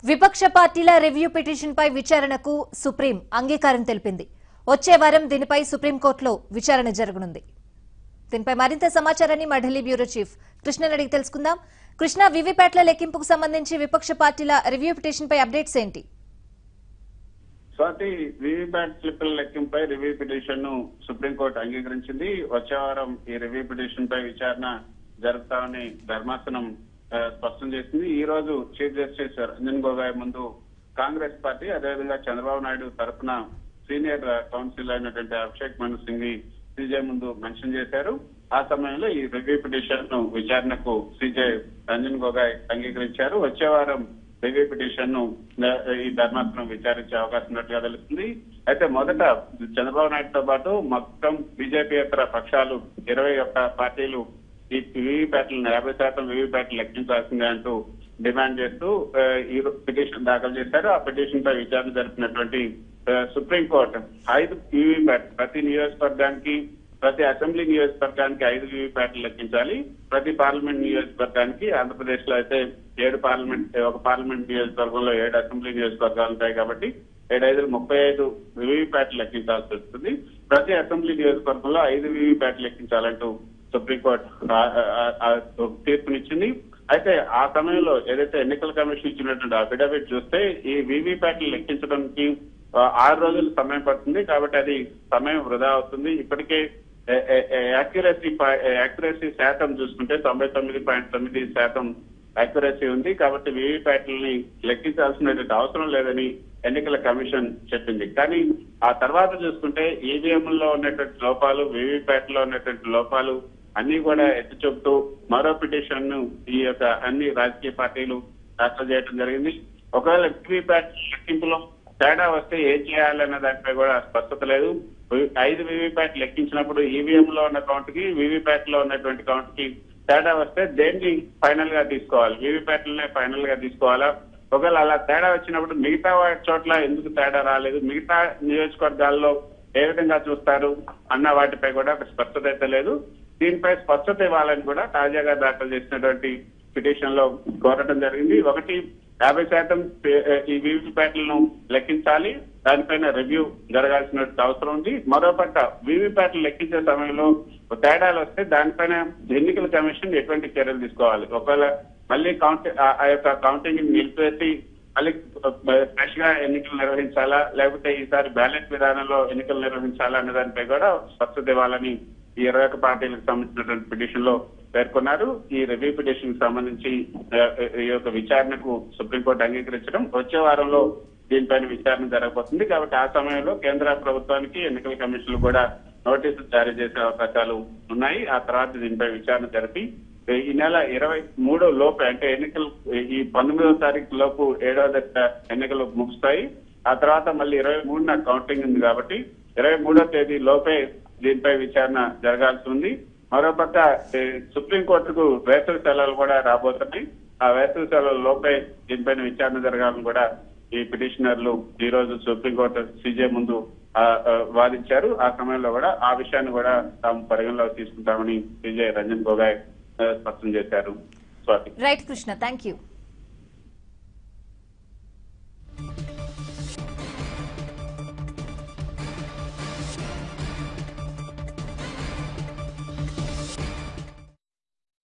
విపక్ష పార్టీల review petition పై విచారణకు సుప్రీం అంగీకారం తెలిపింది వచ్చే వారం దీనిపై సుప్రీంకోర్టులో విచారణ జరగనుంది దీనిపై మరింత సమాచారాన్ని మా ఢిల్లీ బ్యూరో చీఫ్ కృష్ణని అడిగి తెలుసుకుందాం కృష్ణ వివిప్యాట్ల లెక్కింపుకు సంబంధించి విపక్ష పార్టీల రివ్యూ పిటిషన్ పై అప్డేట్స్ ఏంటి స్వాతి వీవీప్యాట్ స్లిప్పుల లెక్కింపై రివ్యూ పిటిషన్ ను సుప్రీంకోర్టు అంగీకరించింది వచ్చే వారం ఈ రివ్యూ పిటిషన్ పై విచారణ జరుపుతామని ధర్మాసనం ఆ, స్పష్టం చేసింది ఈ రోజు చీఫ్ జస్టిస్ రంజన్ గొగాయ్ ముందు కాంగ్రెస్ పార్టీ అదేవిధంగా చంద్రబాబు నాయుడు తరఫున సీనియర్ కౌన్సిల్ అయినటువంటి అభిషేక్ మను సింగ్ సీజే ముందు మెన్షన్ చేశారు ఆ సమయంలో ఈ రివ్యూ పిటిషన్ ను విచారణకు సీజే రంజన్ గొగాయ్ అంగీకరించారు వచ్చే వారం రివ్యూ పిటిషన్ ను న- ఈ ధర్మాసనం విచారించే అవకాశం ఉన్నట్టుగా తెలుస్తుంది అయితే మొదట చంద్రబాబు నాయుడుతో పాటు మొత్తం బీజేపీయేతర పక్షాలు ఇరవై ఒక్క పార్టీలు ఈ వీవీప్యాట్లను యాభై శాతం వీవీప్యాట్లు లెక్కించాల్సిందే అంటూ డిమాండ్ చేస్తూ ఆ, ఈ రో- పిటిషన్ దాఖలు చేశారు ఆ పిటిషన్ పై విచారణ జరిపినటువంటి ఆ, సుప్రీంకోర్టు ఐదు వీవీప్యాట్ ప్రతి నియోజకవర్గానికి ప్రతి అసెంబ్లీ నియోజకవర్గానికి ఐదు వీవీప్యాట్లు లెక్కించాలి ప్రతి పార్లమెంట్ నియోజకవర్గానికి ఆంధ్రప్రదేశ్ లో అయితే ఏడు పార్లమెంట్ ఒక పార్లమెంట్ నియోజకవర్గంలో ఏడు అసెంబ్లీ నియోజకవర్గాలు ఉంటాయి కాబట్టి ఏడు ఐదు ముప్పై ఐదు వీవీప్యాట్లు లెక్కించాల్సి వస్తుంది ప్రతి అసెంబ్లీ నియోజకవర్గంలో ఐదు వీవీప్యాట్లు లెక్కించాలంటూ సుప్రీంకోర్టు ఆ- ఆ- ఆ తీర్పునిచ్చింది అయితే ఆ సమయంలో ఏదైతే ఎన్నికల కమిషన్ ఇచ్చినటువంటి అఫిడవిట్ చూస్తే ఈ వీవీప్యాట్లు లెక్కించడానికి ఆ, ఆరు రోజులు సమయం పడుతుంది కాబట్టి అది సమయం వృధా అవుతుంది ఇప్పటికే యాక్యురసీ యాక్యురసీ శాతం చూసుకుంటే తొంభై తొమ్మిది పాయింట్ తొమ్మిది శాతం యాక్యురసీ ఉంది కాబట్టి వీవీప్యాట్లని లెక్కించాల్సినటువంటి అవసరం లేదని ఎన్నికల కమిషన్ చెప్పింది కానీ ఆ తర్వాత చూసుకుంటే ఈవీఎం లో ఉన్నటువంటి లోపాలు వీవీప్యాట్ లో ఉన్నటువంటి లోపాలు అన్ని కూడా ఎత్తి చూపుతూ మరో పిటిషన్ ను ఈ యొక్క అన్ని రాజకీయ పార్టీలు దాఖలు చేయడం జరిగింది ఒకవేళ వీవీప్యాట్ లెక్కింపులో తేడా వస్తే ఏం చేయాలన్న దానిపై కూడా స్పష్టత లేదు ఐదు వీవీప్యాట్ లెక్కించినప్పుడు ఈవీఎం లో ఉన్న కౌంట్ కి వీవీప్యాట్ లో ఉన్నటువంటి కౌంట్ కి తేడా వస్తే దేన్ని ఫైనల్ గా తీసుకోవాలి వీవీప్యాట్లనే ఫైనల్ గా తీసుకోవాలా ఒకవేళ అలా తేడా వచ్చినప్పుడు మిగతా వాటి చోట్ల ఎందుకు తేడా రాలేదు మిగతా నియోజకవర్గాల్లో ఏ విధంగా చూస్తారు అన్న వాటిపై కూడా ఒక స్పష్టత అయితే లేదు దీనిపై స్పష్టత ఇవ్వాలని కూడా తాజాగా దాఖలు చేసినటువంటి పిటిషన్ లో కోరటం జరిగింది ఒకటి యాభై శాతం పే- ఈ వీవీప్యాట్లను లెక్కించాలి దానిపైన రివ్యూ జరగాల్సిన అవసరం ఉంది మరోపక్క వీవీప్యాట్లు లెక్కించే సమయంలో తేడాలు వస్తే దానిపైన ఎన్నికల కమిషన్ ఎటువంటి చర్యలు తీసుకోవాలి ఒకవేళ మళ్ళీ కౌంట్ ఆ- ఆ యొక్క కౌంటింగ్ నిలిపివేసి మళ్ళీ ఫ్రెష్ గా ఎన్నికలు నిర్వహించాలా లేకపోతే ఈసారి బ్యాలెట్ విధానంలో ఎన్నికలు నిర్వహించాలా అనే దానిపై కూడా స్పష్టత ఇవ్వాలని ఈ ఇరవై ఒక్క పార్టీలకు సంబంధించినటువంటి పిటిషన్ లో పేర్కొన్నారు ఈ రివ్యూ పిటిషన్ కి సంబంధించి ఆ, ఈ యొక్క విచారణకు సుప్రీంకోర్టు అంగీకరించడం వచ్చే వారంలో దీనిపైన విచారణ జరగబోతుంది కాబట్టి ఆ సమయంలో కేంద్ర ప్రభుత్వానికి ఎన్నికల కమిషన్లు కూడా నోటీసులు జారీ చేసే అవకాశాలు ఉన్నాయి ఆ తర్వాత దీనిపై విచారణ జరిపి ఈ నెల ఇరవై మూడో లోపు అంటే ఎన్నికలు ఈ పంతొమ్మిదవ తారీఖు లోపు ఏడవ దశ ఎన్నికలు ముగుస్తాయి ఆ తర్వాత మళ్ళీ ఇరవై మూడున కౌంటింగ్ ఉంది కాబట్టి ఇరవై మూడో తేదీ లోపే దీనిపై విచారణ జరగాల్సి ఉంది మరోపక్క ఏ, సుప్రీంకోర్టుకు వేసవి సెలవులు కూడా రాబోతున్నాయి ఆ వేసవి సెలవుల లోపే దీనిపైన విచారణ జరగాలని కూడా ఈ పిటిషనర్లు ఈ రోజు సుప్రీంకోర్టు సీజే ముందు ఆ, ఆ, వాదించారు ఆ సమయంలో కూడా ఆ విషయాన్ని కూడా తాము పరిగణలోకి తీసుకుంటామని సీజే రంజన్ గోగాయ్ ఆ, స్పష్టం చేశారు Swathi right Krishna thank you